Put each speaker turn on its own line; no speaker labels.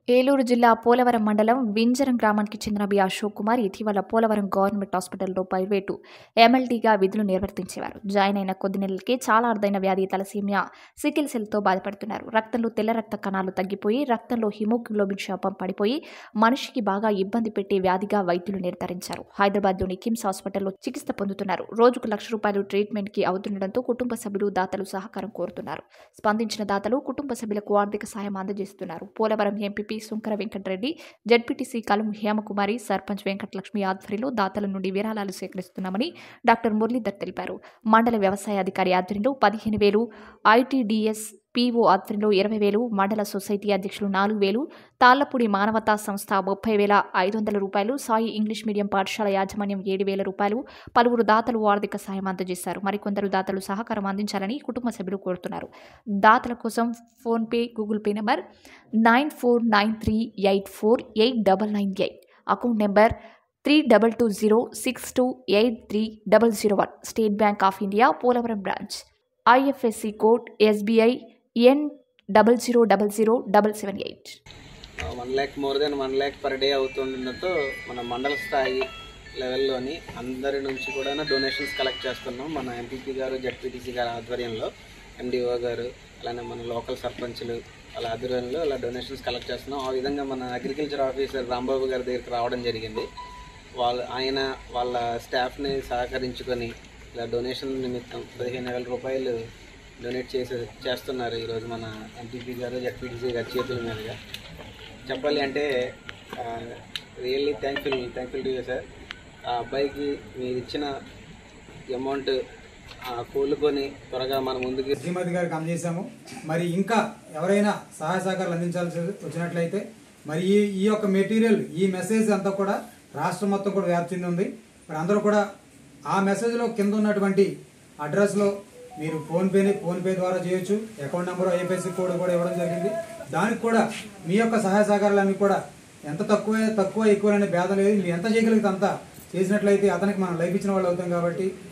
ఏలూరు జిల్లా పోలవరం మండలం వింజరం గ్రామానికి చెందిన బి అశోక్ కుమార్ ఇటీవల పోలవరం గవర్నమెంట్ హాస్పిటల్లో ప్రైవేటు ఎమ్మెల్టీగా విధులు నిర్వర్తించేవారు జాయిన్ అయిన కొద్ది నెలలకే చాలా అరుదైన వ్యాధి తలసీమియా సికిల్ సెల్తో బాధపడుతున్నారు రక్తంలో తెల్ల రక్త కణాలు తగ్గిపోయి రక్తంలో హిమోగ్లోబిన్ శాపం పడిపోయి మనిషికి బాగా ఇబ్బంది పెట్టే వ్యాధిగా వైద్యులు నిర్ధారించారు హైదరాబాద్లోని కిమ్స్ హాస్పిటల్లో చికిత్స పొందుతున్నారు రోజుకు లక్ష రూపాయలు ట్రీట్మెంట్కి అవుతుండటంతో కుటుంబ సభ్యులు దాతలు సహకారం కోరుతున్నారు స్పందించిన దాతలు కుటుంబ సభ్యులకు ఆర్థిక సాయం అందజేస్తున్నారు పోలవరం ఎంపీపీ సుంకర వెంకటరెడ్డి జడ్పీటీసీ కలం హేమకుమారి సర్పంచ్ వెంకటలక్ష్మి ఆధ్వర్యంలో దాతల నుండి విరాళాలు సేకరిస్తున్నామని డాక్టర్ మురళీధర్ తెలిపారు మండల వ్యవసాయ అధికారి ఆధ్వర్యంలో పదిహేను వేలు ఐటీడీఎస్ పీఓ ఆధ్వర్యంలో ఇరవై వేలు మండల సొసైటీ అధ్యక్షులు నాలుగు వేలు తాళ్లపూడి మానవతా సంస్థ ముప్పై వేల ఐదు వందల రూపాయలు సాయి ఇంగ్లీష్ మీడియం పాఠశాల యాజమాన్యం ఏడు వేల రూపాయలు పలువురు దాతలు ఆర్థిక సాయం అందజేశారు మరికొందరు దాతలు సహకారం అందించాలని కుటుంబ సభ్యులు కోరుతున్నారు దాతల కోసం PhonePe Google Pay number nine four nine three eight four eight double nine eight account number three double two zero six two eight three double zero one State Bank of India Polavaram branch IFSC code SBI N double zero double zero double seven eight
one lakh more than one lakh per day అవుతుండటంతో మన మండల స్థాయి లెవెల్లోని అందరి నుంచి కూడా donations collect చేస్తున్నాం మన MPP గారు జడ్పీటీసీ గారి ఆధ్వర్యంలో ఎండిఓ గారు అలానే మన లోకల్ సర్పంచులు వాళ్ళ ఆధ్వర్యంలో ఇలా డొనేషన్స్ కలెక్ట్ చేస్తున్నాం ఆ విధంగా మన అగ్రికల్చర్ ఆఫీసర్ రాంబాబు గారి దగ్గరికి రావడం జరిగింది వాళ్ళు ఆయన వాళ్ళ స్టాఫ్ని సహకరించుకొని ఇలా డొనేషన్ నిమిత్తం పదిహేను వేల రూపాయలు డొనేట్ చేసే చేస్తున్నారు ఈరోజు మన ఎంపీపీ గారు జడ్పీటీసీ గారి చేతుల మీదుగా చెప్పాలి అంటే really thankful thankful to you sir ఆ అబ్బాయికి మీరు ఇచ్చిన అమౌంట్ కోలుకొని త్వరగా మన ముందుకు
శ్రీమతి గారికి అందజేశాము మరి ఇంకా ఎవరైనా సహాయ సహకారాలు అందించాల్సి వచ్చినట్లయితే మరి ఈ ఈ యొక్క మెటీరియల్ ఈ మెసేజ్ అంతా కూడా రాష్ట్రం మొత్తం కూడా వ్యాప్తి చెంది ఉంది మరి అందరూ కూడా ఆ మెసేజ్లో కింద ఉన్నటువంటి అడ్రస్లో మీరు ఫోన్పేని ఫోన్పే ద్వారా చేయొచ్చు అకౌంట్ నెంబర్ ఐఎఫ్ఎస్సి కోడ్ కూడా ఇవ్వడం జరిగింది దానికి కూడా మీ యొక్క సహాయ సహకారాలన్నీ కూడా ఎంత తక్కువ తక్కువ ఎక్కువ అనే భేదం లేదు మీరు ఎంత చేయగలిగితే అంత చేసినట్లయితే అతనికి మనం లైఫ్ ఇచ్చిన వాళ్ళు అవుతాం కాబట్టి